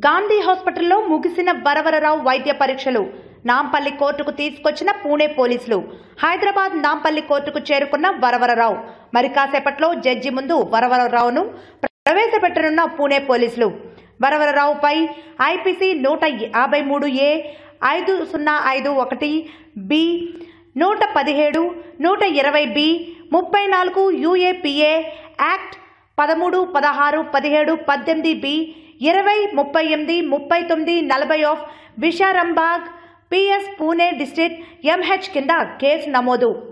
గాంధీ హాస్పిటల్లో ముగిసిన వరవరరావు వైద్య పరీక్షలు నాంపల్లి కోర్టుకు తీసుకొచ్చిన పూణే పోలీసులు హైదరాబాద్ నాంపల్లి కోర్టుకు చేరుకున్న వరవరరావు మరి కాసేపట్లో జడ్జి ముందు వరవరరావును ప్రవేశపెట్టనున్న పూణే పోలీసులు వరవరరావుపై ఐపీసీ నూట యాభై మూడు ఏ ఐదు సున్నా ఐదు ఒకటి బి నూట పదిహేడు నూట ఇరవై బి ముప్పై నాలుగు యుఏపిఏ యాక్ట్ పదమూడు పదహారు పదిహేడు పద్దెనిమిది బి ఇరవై ముప్పై ఎనిమిది ముప్పై తొమ్మిది నలభై of Vishrambaug PS Pune district MH కింద కేసు నమోదు